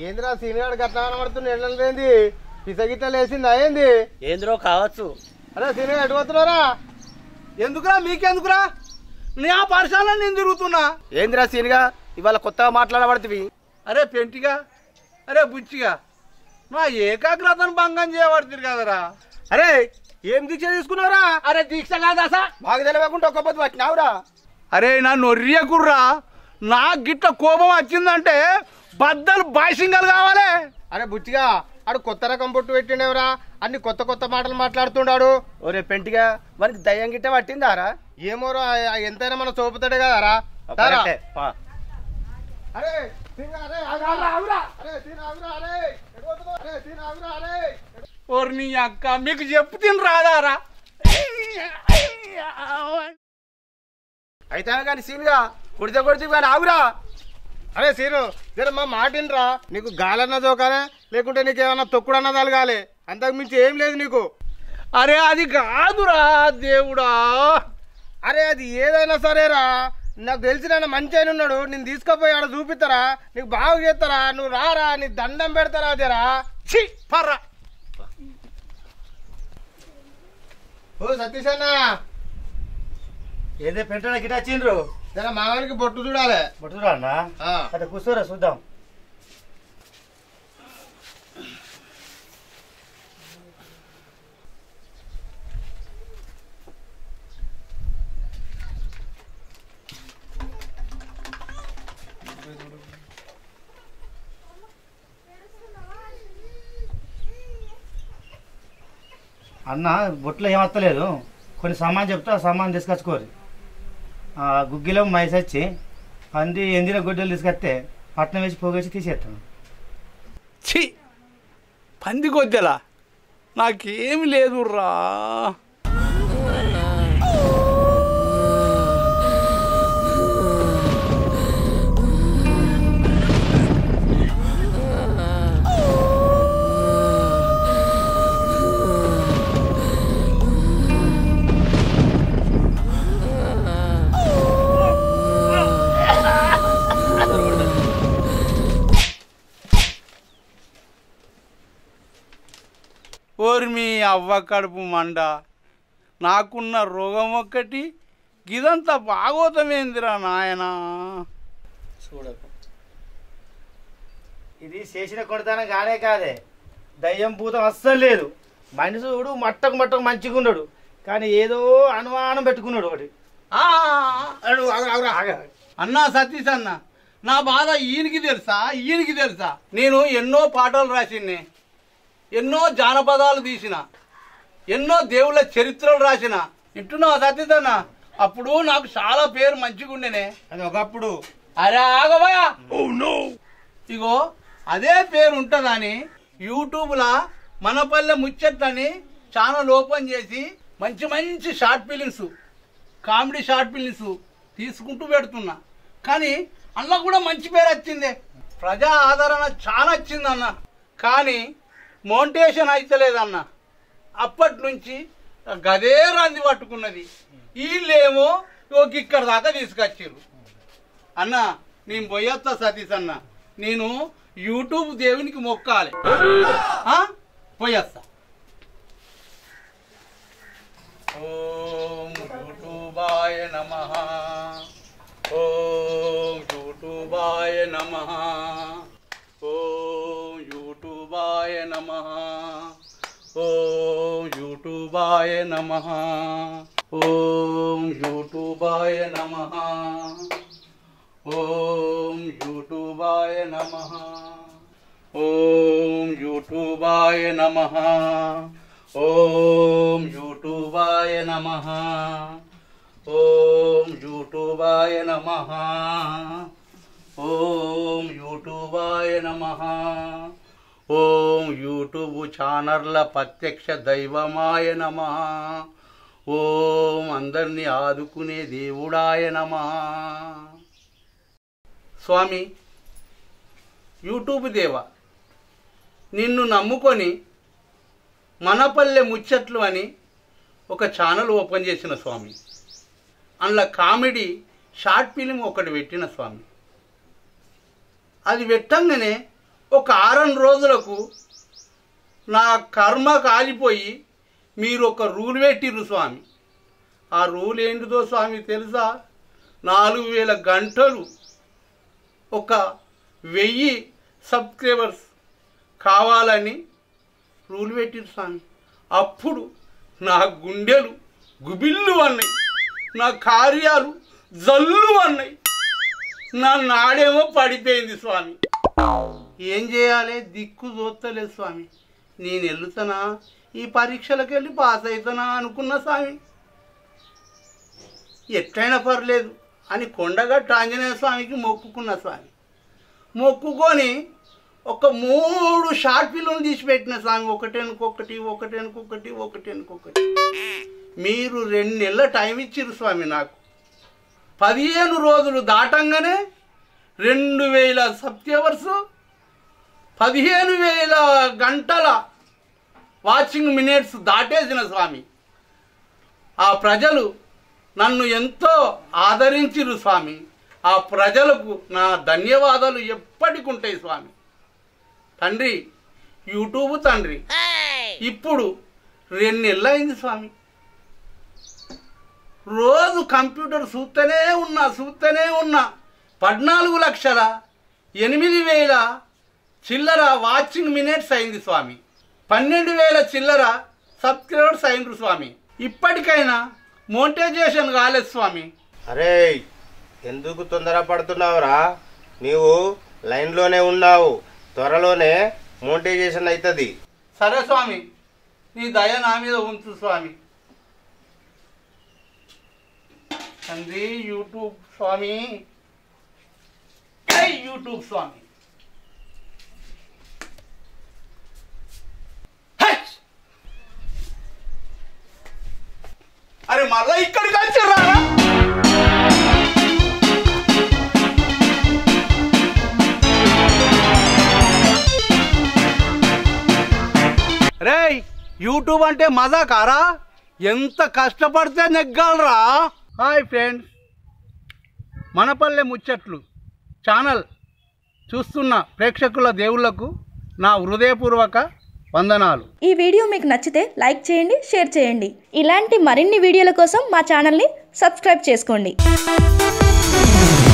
ఏందిరా సీనియర్ గట్లా కనబడుతుంది ఎండలేంది పిసగిట్ల లేచిందా ఏంది ఏంద్రో కావచ్చు అరే సీనియర్ ఎటు పోతున్నారా ఎందుకురా మీకెందుకురా నా పాఠశాల నేను తిరుగుతున్నా ఏందిరా సీన్గా ఇవాళ కొత్తగా మాట్లాడబడుతుంది అరే పెంటిగా అరే బుచ్చిగా నా ఏకాగ్రతను భంగం చేయబడుతుంది కదరా అరే ఏం దీక్ష తీసుకున్నావురా అరే దీక్ష కాదా సార్ మాకు తెలియకుండా ఒక్క పొద్దు పట్టినావురా అరే నా నొర్రియకుర్రా నా గిట్ట కోపం వచ్చిందంటే బద్దలు బాయ్సింగల్ కావాలి అరే బుచ్చిగా ఆడు కొత్త రకం బొట్టు పెట్టిండేవరా అన్ని కొత్త కొత్త మాటలు మాట్లాడుతున్నాడు ఒరే పెంటిగా మనకి దయ్యం గిట్ట పట్టిందారా ఏమోరా ఆ ఎంతైనా మన సోపుతాడే కదరా తారా. కరెక్టే. పా. అరే సీనియర్, అరే, ఆగురా, ఆగురా. అరే సీనియర్, ఆగురా, అరే. ఎటు పోతున్నావు? అరే సీనియర్, ఆగురా, అరే. ఓరి నీ అక్క మీకు చెప్తుంది రాదారా అయితే కానీ సీన్గా కొడితే కొడితే కానీ ఆగురా అరే సీను జర మా మాటినరా నీకు గాలన్న దోకానే లేకుంటే నీకు ఏమన్నా తొక్కుడన్న తలగాలి అంతకు మించి ఏం లేదు నీకు అరే అది కాదురా దేవుడా అరే అది ఏదైనా సరేరా నాకు తెలిసిన మంచి అయిన ఉన్నాడు నేను తీసుకుపోయి ఆడ చూపిస్తారా నీకు బాగు చేస్తారా నువ్వు రారా నీ దండం పెడతారా జరా ఛీ పర్రా ఓ సతీష్ అన్న ఏదే పెంటన గిట్ట వచ్చిండ్రు జర మావానికి బొట్టు చూడాలి పట్టురా అన్న ఆ. అదే కూర్చోరా చూద్దాం అన్న బొట్లో ఏమత్తలేదు కొన్ని సామాన్ చెప్తా ఆ సామాన్ తీసుకొచ్చుకోరు ఆ, గుగ్గిలో మైస్ వచ్చి పంది ఎందిన గుడ్డలు తీసుకొస్తే పట్నం వేసి పోగేసి తీసేస్తాను ఛీ పంది కొద్దెలా నాకేమి లేదురా ఓరి మీ అవ్వ కడుపు మండ నాకున్న రోగం ఒక్కటి గిదంతా బాగోతమేందిరా నాయనా చూడకు ఇది చేసిన కొడతానం కానే కాదే దయ్యం భూతం అస్సలు లేదు మనుషుడు మట్టకు మట్టకు మంచిగా ఉన్నాడు కానీ ఏదో అనుమానం పెట్టుకున్నాడు ఒకటి ఆ, అడు, ఆగురా, ఆగురా. అన్నా సతీష్ అన్న నా బాధ ఈయనకి తెలుసా ఈయనకి తెలుసా నేను ఎన్నో పాటలు రాసిన్నే ఎన్నో జానపదాలు తీసిన ఎన్నో దేవుళ్ళ చరిత్రలు రాసిన వింటున్నావా సతీష్ అన్న అప్పుడు నాకు చాలా పేరు మంచిగా ఉండేనే అది ఒకప్పుడు అరే ఆగబోయా ఇగో అదే పేరు ఉంటుందని యూట్యూబ్లా మనపల్లె ముచ్చట్లని ఛానల్ ఓపెన్ చేసి మంచి మంచి short films comedy short films తీసుకుంటూ పెడుతున్నా కానీ అందులో కూడా మంచి పేరు వచ్చిందే ప్రజా ఆదరణ చాలా వచ్చిందన్న కానీ మోంటేషన్ అయితలేదన్న అప్పటి నుంచి గదే రంది పట్టుకున్నది వీళ్ళేమో ఒక ఇక్కడ దాకా తీసుకొచ్చారు అన్న నేను పోయొస్తా సతీష్ అన్న నేను యూట్యూబ్ దేవునికి మొక్కాలి ఆ? పోయొస్తా ఓం యూట్యూబాయ నమ ఓం యూట్యూబాయ నమ ఓం యూట్యూబాయ నమ ఓం యూట్యూబాయ నమ ఓం యూట్యూబాయ నమ ఓం యూట్యూబాయ నమ ఓం యూట్యూబాయ నమ ఓం యూట్యూబాయ నమ ఓం యూట్యూబాయ నమ ఓం యూట్యూబాయ నమ ఓం యూట్యూబ్ ఛానళ్ళ ప్రత్యక్ష దైవమాయ నమ ఓం అందరినీ ఆదుకునే దేవుడాయ నమ స్వామి యూట్యూబ్ దేవ నిన్ను నమ్ముకొని మనపల్లె ముచ్చట్లు అని ఒక ఛానల్ ఓపెన్ చేసిన స్వామి అందులో కామెడీ షార్ట్ ఫిలిం ఒకటి పెట్టిన స్వామి అది పెట్టంగానే ఒక ఆరం రోజులకు నా కర్మ కాలిపోయి మీరు ఒక రూల్ పెట్టిర్రు స్వామి ఆ రూల్ ఏంటిదో స్వామి తెలుసా నాలుగు వేల గంటలు ఒక వెయ్యి సబ్స్క్రైబర్స్ కావాలని రూల్ పెట్టిరు స్వామి అప్పుడు నా గుండెలు గుబిల్లు అన్నాయి నా కార్యాలు జల్లు అన్నాయి నా నాడేమో పడిపోయింది స్వామి ఏం చేయాలి దిక్కు చూస్తలేదు స్వామి నేను వెళ్తానా ఈ పరీక్షలకు వెళ్ళి పాస్ అవుతానా అనుకున్నా స్వామి ఎట్లయినా పర్లేదు అని కొండగట్టు ఆంజనేయ స్వామికి మొక్కుకున్న స్వామి మొక్కుకొని ఒక మూడు షార్ట్ ఫిల్మ్ తీసి పెట్టిన స్వామి ఒకటెనుకొకటి ఒకటెనుకొకటి ఒకటెనుకొకటి మీరు రెండు నెలల టైం ఇచ్చిర్రు స్వామి నాకు పదిహేను రోజులు దాటంగానే రెండు వేల సబ్స్క్రైబర్స్ పదిహేను వేల గంటల వాచింగ్ మినిట్స్ దాటేసిన స్వామి ఆ ప్రజలు నన్ను ఎంతో ఆదరించిరు స్వామి ఆ ప్రజలకు నా ధన్యవాదాలు ఎప్పటికుంటాయి స్వామి తండ్రి యూట్యూబ్ తండ్రి ఇప్పుడు రెండు నెలలు అయింది స్వామి రోజు కంప్యూటర్ చూస్తూనే ఉన్నా చూస్తూనే ఉన్నా పద్నాలుగు లక్షల ఎనిమిది వేల చిల్లర వాచింగ్ మినిట్స్ అయింది స్వామి పన్నెండు వేల చిల్లర సబ్స్క్రైబర్స్ అయిండ్రు స్వామి ఇప్పటికైనా మోనిటైజేషన్ కాలేదు స్వామి అరే ఎందుకు తొందర పడుతున్నావురా నీవు లైన్లోనే ఉన్నావు త్వరలోనే మోనిటైజేషన్ అవుతుంది సరే స్వామి నీ దయ నా మీద ఉంచు స్వామి తండ్రి యూట్యూబ్ స్వామి జై యూట్యూబ్ స్వామి హచ్! అరే మళ్ళా ఇక్కడికి వచ్చిర్రా రేయ్ యూట్యూబ్ అంటే మజా కారా ఎంత కష్టపడితే నెగ్గాలరా హాయ్ ఫ్రెండ్స్ మనపల్లె ముచ్చట్లు ఛానల్ చూస్తున్న ప్రేక్షకుల దేవుళ్లకు నా హృదయపూర్వక వందనాలు ఈ వీడియో మీకు నచ్చితే లైక్ చేయండి షేర్ చేయండి ఇలాంటి మరిన్ని వీడియోల కోసం మా ఛానల్ని సబ్స్క్రైబ్ చేసుకోండి